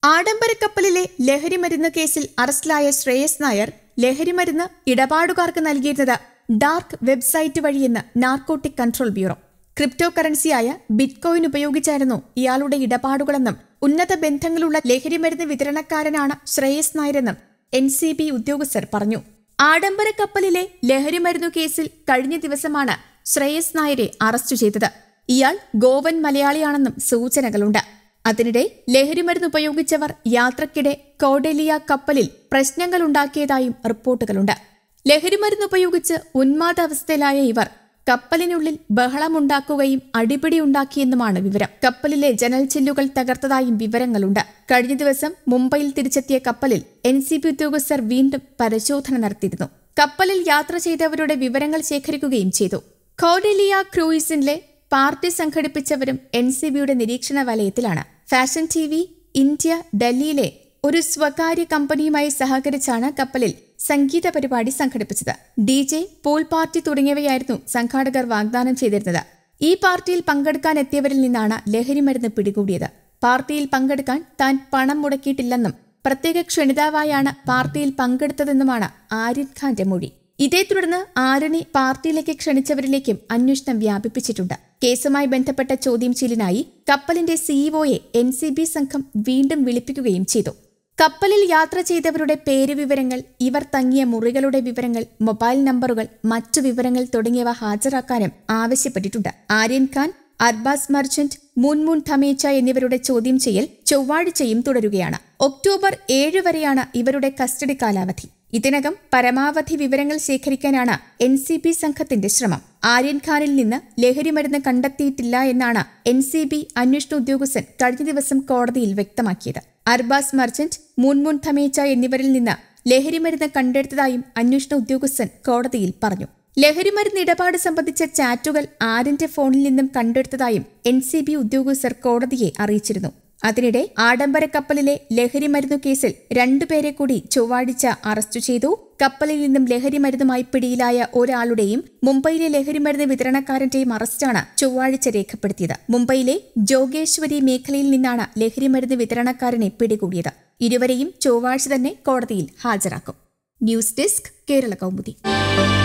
ആഡംബരക്കപ്പലിലെ ലഹരിമരുന്ന് കേസിൽ അറസ്റ്റിലായ ശ്രേയസ് നായർ ലഹരിമരുന്ന് ഇടപാടുകാർക്ക് നൽകിയിരുന്നത് ഡാർക്ക് വെബ്സൈറ്റ് വഴിയെന്ന് നാർക്കോട്ടിക് കൺട്രോൾ ബ്യൂറോ ക്രിപ്റ്റോ കറൻസിയായ ബിറ്റ്കോയിൻ ഉപയോഗിച്ചായിരുന്നു ഇയാളുടെ ഇടപാടുകളെന്നും ഉന്നത ബന്ധങ്ങളുള്ള ലഹരിമരുന്ന് വിതരണക്കാരനാണ് ശ്രേയസ് നായരെന്നും എൻ സി ബി ഉദ്യോഗസ്ഥർ പറഞ്ഞു ആഡംബര കപ്പലിലെ ലഹരിമരുന്നു കേസിൽ കഴിഞ്ഞ ദിവസമാണ് ശ്രേയസ് നായരെ അറസ്റ്റ് ചെയ്തത് ഇയാൾ ഗോവൻ മലയാളിയാണെന്നും സൂചനകളുണ്ട് അതിനിടെ ലഹരിമരുന്ന് ഉപയോഗിച്ചവർ യാത്രക്കിടെ കോഡെലിയ കപ്പലിൽ പ്രശ്നങ്ങളുണ്ടാക്കിയതായും റിപ്പോർട്ടുകളുണ്ട് ലഹരിമരുന്ന് ഉപയോഗിച്ച് ഉന്മാദാവസ്ഥയിലായ ഇവർ കപ്പലിനുള്ളിൽ ബഹളമുണ്ടാക്കുകയും അടിപിടി ഉണ്ടാക്കിയെന്നുമാണ് വിവരം കപ്പലിലെ ജനൽ ചില്ലുകൾ തകർത്തതായും വിവരങ്ങളുണ്ട് കഴിഞ്ഞ ദിവസം മുംബൈയിൽ തിരിച്ചെത്തിയ കപ്പലിൽ എൻ സി ബി ഉദ്യോഗസ്ഥർ വീണ്ടും പരിശോധന നടത്തിയിരുന്നു കപ്പലിൽ യാത്ര ചെയ്തവരുടെ വിവരങ്ങൾ ശേഖരിക്കുകയും ചെയ്തു കോഡെലിയ ക്രൂയിസിലെ പാർട്ടി സംഘടിപ്പിച്ചവരും എൻ സി ബിയുടെ നിരീക്ഷണ വലയത്തിലാണ് ഫാഷൻ ടി വി ഇന്ത്യ ഡൽഹിയിലെ ഒരു സ്വകാര്യ കമ്പനിയുമായി സഹകരിച്ചാണ് കപ്പലിൽ സംഗീത പരിപാടി സംഘടിപ്പിച്ചത് ഡി ജെ പൂൾ പാർട്ടി തുടങ്ങിയവയായിരുന്നു സംഘാടകർ വാഗ്ദാനം ചെയ്തിരുന്നത് ഈ പാർട്ടിയിൽ പങ്കെടുക്കാൻ എത്തിയവരിൽ നിന്നാണ് ലഹരിമരുന്ന് പിടികൂടിയത് പാർട്ടിയിൽ പങ്കെടുക്കാൻ താൻ പണം മുടക്കിയിട്ടില്ലെന്നും പ്രത്യേക ക്ഷണിതാവായാണ് പാർട്ടിയിൽ പങ്കെടുത്തതെന്നുമാണ് ആരിഫ് ഖാന്റെ മൊഴി ഇതേ തുടർന്ന് ആരണി പാർട്ടിയിലേക്ക് ക്ഷണിച്ചവരിലേക്കും അന്വേഷണം വ്യാപിപ്പിച്ചിട്ടുണ്ട് കേസുമായി ബന്ധപ്പെട്ട ചോദ്യം ചെയ്യലിനായി കപ്പലിന്റെ സിഇഒയെ എൻ സി ബി സംഘം വീണ്ടും വിളിപ്പിക്കുകയും ചെയ്തു കപ്പലിൽ യാത്ര ചെയ്തവരുടെ പേര് വിവരങ്ങൾ ഇവർ തങ്ങിയ മുറികളുടെ വിവരങ്ങൾ മൊബൈൽ നമ്പറുകൾ മറ്റു വിവരങ്ങൾ തുടങ്ങിയവ ഹാജരാക്കാനും ആവശ്യപ്പെട്ടിട്ടുണ്ട് ആര്യൻ ഖാൻ അർബാസ് മർച്ചന്റ് മുൻമുൻ ധമേച്ച എന്നിവരുടെ ചോദ്യം ചെയ്യൽ ചൊവ്വാഴ്ചയും തുടരുകയാണ് ഒക്ടോബർ ഏഴ് വരെയാണ് ഇവരുടെ കസ്റ്റഡി കാലാവധി ഇതിനകം പരമാവധി വിവരങ്ങൾ ശേഖരിക്കാനാണ് എൻ സി ബി സംഘത്തിന്റെ ശ്രമം ആര്യൻ ഖാനിൽ നിന്ന് ലഹരിമരുന്ന് കണ്ടെത്തിയിട്ടില്ല എന്നാണ് എൻ സി ബി അന്വേഷണ ഉദ്യോഗസ്ഥൻ കഴിഞ്ഞ ദിവസം കോടതിയിൽ വ്യക്തമാക്കിയത് അർബാസ് മർച്ചന്റ് മുൻമുൻ ധമേച്ച എന്നിവരിൽ നിന്ന് ലഹരിമരുന്ന് കണ്ടെടുത്തതായും അന്വേഷണ ഉദ്യോഗസ്ഥൻ കോടതിയിൽ പറഞ്ഞു ലഹരിമരുന്ന് ഇടപാട് സംബന്ധിച്ച ചാറ്റുകൾ ആരിന്റെ ഫോണിൽ നിന്നും കണ്ടെടുത്തതായും എൻ സി ബി ഉദ്യോഗസ്ഥർ കോടതിയെ അറിയിച്ചിരുന്നു അതിനിടെ ആഡംബര കപ്പലിലെ ലഹരിമരുന്നു കേസിൽ രണ്ടുപേരെ കൂടി ചൊവ്വാഴ്ച അറസ്റ്റ് ചെയ്തു കപ്പലിൽ നിന്നും ലഹരിമരുന്നുമായി പിടിയിലായ ഒരാളുടെയും മുംബൈയിലെ ലഹരിമരുന്ന് വിതരണക്കാരന്റെയും അറസ്റ്റാണ് ചൊവ്വാഴ്ച രേഖപ്പെടുത്തിയത് മുംബൈയിലെ ജോഗേശ്വരി മേഖലയിൽ നിന്നാണ് ലഹരിമരുന്ന് വിതരണക്കാരനെ പിടികൂടിയത് ഇരുവരെയും ചൊവ്വാഴ്ച തന്നെ കോടതിയിൽ ഹാജരാക്കും ന്യൂസ് ഡെസ്ക് കേരള കൗമുദി